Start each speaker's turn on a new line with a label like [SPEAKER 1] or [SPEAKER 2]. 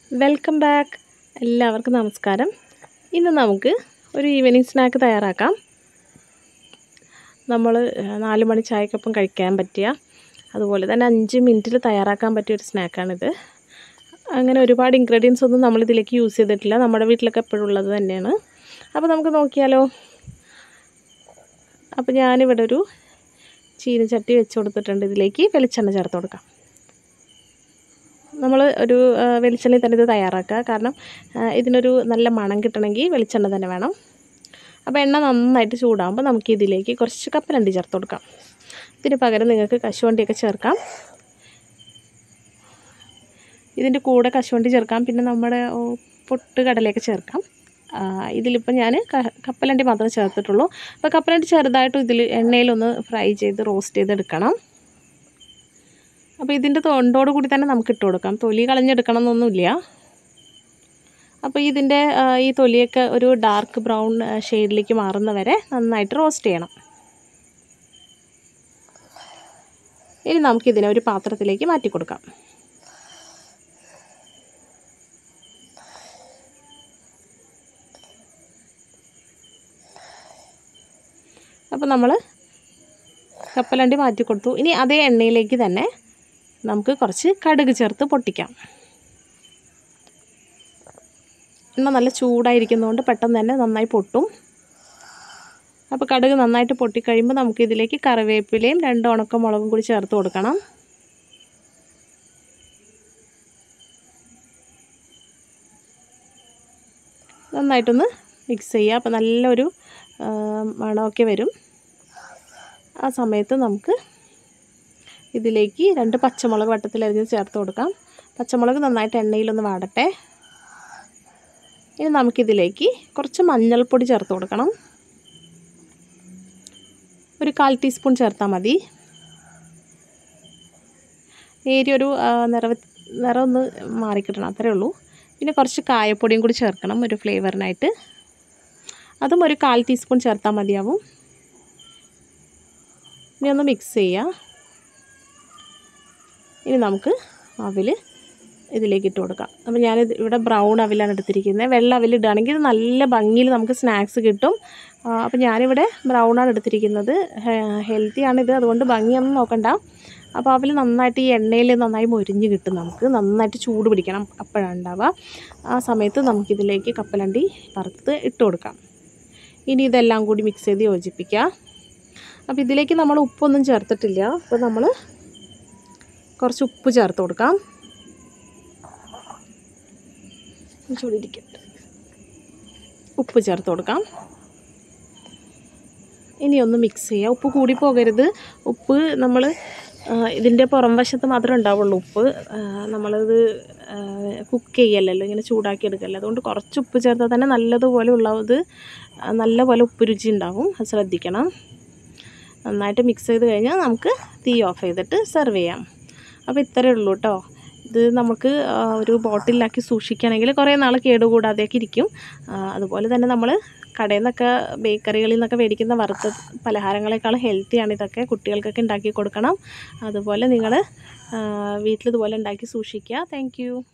[SPEAKER 1] welcome back എല്ലാവർക്കും നമസ്കാരം ഇന്ന് നമുക്ക് ഒരു ഈവനിങ് സ്നാക്ക് തയ്യാറാക്കാം നമ്മൾ നാല് മണി ചായക്കൊപ്പം കഴിക്കാൻ പറ്റിയ അതുപോലെ തന്നെ അഞ്ച് മിനിറ്റിൽ തയ്യാറാക്കാൻ പറ്റിയ ഒരു സ്നാക്കാണിത് അങ്ങനെ ഒരുപാട് ഇൻഗ്രീഡിയൻസ് ഒന്നും നമ്മളിതിലേക്ക് യൂസ് ചെയ്തിട്ടില്ല നമ്മുടെ വീട്ടിലൊക്കെ എപ്പോഴും ഉള്ളത് തന്നെയാണ് അപ്പോൾ നമുക്ക് നോക്കിയാലോ അപ്പോൾ ഞാനിവിടെ ഒരു ചീനച്ചട്ടി വെച്ച് കൊടുത്തിട്ടുണ്ട് ഇതിലേക്ക് വെളിച്ചെണ്ണ ചേർത്ത് കൊടുക്കാം നമ്മൾ ഒരു ആ, വെളിച്ചെണ്ണയിൽ തന്നെ ഇത് തയ്യാറാക്കുക കാരണം ആ, ഇതിനൊരു നല്ല മണം കിട്ടണമെങ്കിൽ വെളിച്ചെണ്ണ തന്നെ വേണം അപ്പോൾ എണ്ണ നന്നായിട്ട് ചൂടാകുമ്പോൾ നമുക്ക് ഇതിലേക്ക് കുറച്ച് കപ്പലണ്ടി ചേർത്ത് കൊടുക്കാം ഇതിന് പകരം നിങ്ങൾക്ക് കശുവണ്ടിയൊക്കെ ചേർക്കാം ഇതിൻ്റെ കൂടെ കശുവണ്ടി ചേർക്കാം പിന്നെ നമ്മുടെ ഓ, പൊട്ട് കടലയൊക്കെ ചേർക്കാം ആ, ഇതിലിപ്പോൾ ഞാൻ കപ്പലണ്ടി മാത്രമേ ചേർത്തിട്ടുള്ളൂ അപ്പോൾ കപ്പലണ്ടി ചെറുതായിട്ട് ഇതിൽ എണ്ണയിലൊന്ന് ഫ്രൈ ചെയ്ത് റോസ്റ്റ് ചെയ്തെടുക്കണം അപ്പോൾ ഇതിൻ്റെ തൊണ്ടോട് കൂടി തന്നെ നമുക്ക് ഇട്ട് കൊടുക്കാം തൊലി കളഞ്ഞെടുക്കണം എന്നൊന്നുമില്ല അപ്പോൾ ഇതിൻ്റെ ആ, ഈ തൊലിയൊക്കെ ഒരു ഡാർക്ക് ബ്രൗൺ ഷെയ്ഡിലേക്ക് മാറുന്ന വരെ നന്നായിട്ട് റോസ്റ്റ് ചെയ്യണം ഇനി നമുക്കിതിനെ ഒരു പാത്രത്തിലേക്ക് മാറ്റി കൊടുക്കാം അപ്പോൾ നമ്മൾ കപ്പലണ്ടി മാറ്റി കൊടുത്തു ഇനി അതേ എണ്ണയിലേക്ക് തന്നെ നമുക്ക് കുറച്ച് കടുക് ചേർത്ത് പൊട്ടിക്കാം എണ്ണ നല്ല ചൂടായിരിക്കുന്നതുകൊണ്ട് പെട്ടെന്ന് തന്നെ നന്നായി പൊട്ടും അപ്പോൾ കടുക് നന്നായിട്ട് പൊട്ടിക്കഴിയുമ്പോൾ നമുക്ക് ഇതിലേക്ക് കറിവേപ്പിലയും രണ്ട് ഉണക്ക മുളകും കൂടി ചേർത്ത് കൊടുക്കണം നന്നായിട്ടൊന്ന് മിക്സ് ചെയ്യുക അപ്പോൾ നല്ലൊരു ആ, മണമൊക്കെ വരും ആ സമയത്ത് നമുക്ക് ഇതിലേക്ക് രണ്ട് പച്ചമുളക് വട്ടത്തിലരിഞ്ഞ് ചേർത്ത് കൊടുക്കാം പച്ചമുളക് നന്നായിട്ട് എണ്ണയിലൊന്ന് വാടട്ടെ ഇനി നമുക്കിതിലേക്ക് കുറച്ച് മഞ്ഞൾപ്പൊടി ചേർത്ത് കൊടുക്കണം ഒരു കാൽ ടീസ്പൂൺ ചേർത്താൽ മതി നേരിയൊരു ആ, നിറവ നിറം ഒന്ന് മാറിക്കിട്ടണം അത്രേ ഉള്ളൂ പിന്നെ കുറച്ച് കായപ്പൊടിയും കൂടി ചേർക്കണം ഒരു ഫ്ലേവറിനായിട്ട് അതും ഒരു കാൽ ടീസ്പൂൺ ചേർത്താൽ മതിയാവും ഇനി ഒന്ന് മിക്സ് ചെയ്യുക ഇനി നമുക്ക് അവിൽ ഇതിലേക്ക് ഇട്ട് കൊടുക്കാം അപ്പോൾ ഞാൻ ഇവിടെ ബ്രൗൺ അവിലാണ് എടുത്തിരിക്കുന്നത് വെള്ള അവിൽ ഇടുകയാണെങ്കിൽ ഇത് നല്ല ഭംഗിയിൽ നമുക്ക് സ്നാക്സ് കിട്ടും ആ, അപ്പോൾ ഞാനിവിടെ ബ്രൗണാണ് എടുത്തിരിക്കുന്നത് ഹെൽത്തിയാണിത് അതുകൊണ്ട് ഭംഗിയൊന്നും നോക്കണ്ട അപ്പോൾ അവിൽ നന്നായിട്ട് ഈ എണ്ണയിൽ നന്നായി മൊരിഞ്ഞ് കിട്ടും നമുക്ക് നന്നായിട്ട് ചൂട് പിടിക്കണം അപ്പോഴാണ് ഉണ്ടാവുക ആ സമയത്ത് നമുക്കിതിലേക്ക് കപ്പലണ്ടി വറുത്ത് ഇട്ട് കൊടുക്കാം ഇനി ഇതെല്ലാം കൂടി മിക്സ് ചെയ്ത് യോജിപ്പിക്കുക അപ്പോൾ ഇതിലേക്ക് നമ്മൾ ഉപ്പൊന്നും ചേർത്തിട്ടില്ല അപ്പോൾ നമ്മൾ കുറച്ച് ഉപ്പ് ചേർത്ത് കൊടുക്കാം ചൂടിരിക്കട്ടെ ഉപ്പ് ചേർത്ത് കൊടുക്കാം ഇനി ഒന്ന് മിക്സ് ചെയ്യുക ഉപ്പ് കൂടി പോകരുത് ഉപ്പ് നമ്മൾ ഇതിൻ്റെ പുറം വശത്ത് മാത്രമേ ഉണ്ടാവുള്ളൂ ഉപ്പ് ആ, നമ്മളത് കുക്ക് ചെയ്യല്ലല്ലോ ഇങ്ങനെ ചൂടാക്കി എടുക്കല്ലോ അതുകൊണ്ട് കുറച്ച് ഉപ്പ് ചേർത്താൽ തന്നെ നല്ലതുപോലെ ഉള്ളത് ആ, നല്ലപോലെ ഉപ്പ് രുചി ഉണ്ടാവും അത് ശ്രദ്ധിക്കണം നന്നായിട്ട് മിക്സ് ചെയ്ത് കഴിഞ്ഞാൽ നമുക്ക് തീ ഓഫ് ചെയ്തിട്ട് സെർവ് ചെയ്യാം അപ്പോൾ ഇത്രയേ ഉള്ളൂ കേട്ടോ ഇത് നമുക്ക് ആ, ഒരു ബോട്ടിലാക്കി സൂക്ഷിക്കുകയാണെങ്കിൽ കുറേ നാൾ കേടുകൂടാതെയൊക്കെ ഇരിക്കും ആ, അതുപോലെ തന്നെ നമ്മൾ കടയിൽ നിന്നൊക്കെ ബേക്കറികളിൽ നിന്നൊക്കെ മേടിക്കുന്ന വറുത്ത പലഹാരങ്ങളെക്കാൾ ഹെൽത്തിയാണ് ഇതൊക്കെ കുട്ടികൾക്കൊക്കെ ഉണ്ടാക്കി കൊടുക്കണം അതുപോലെ നിങ്ങൾ വീട്ടിലിതുപോലെ ഉണ്ടാക്കി സൂക്ഷിക്കുക താങ്ക്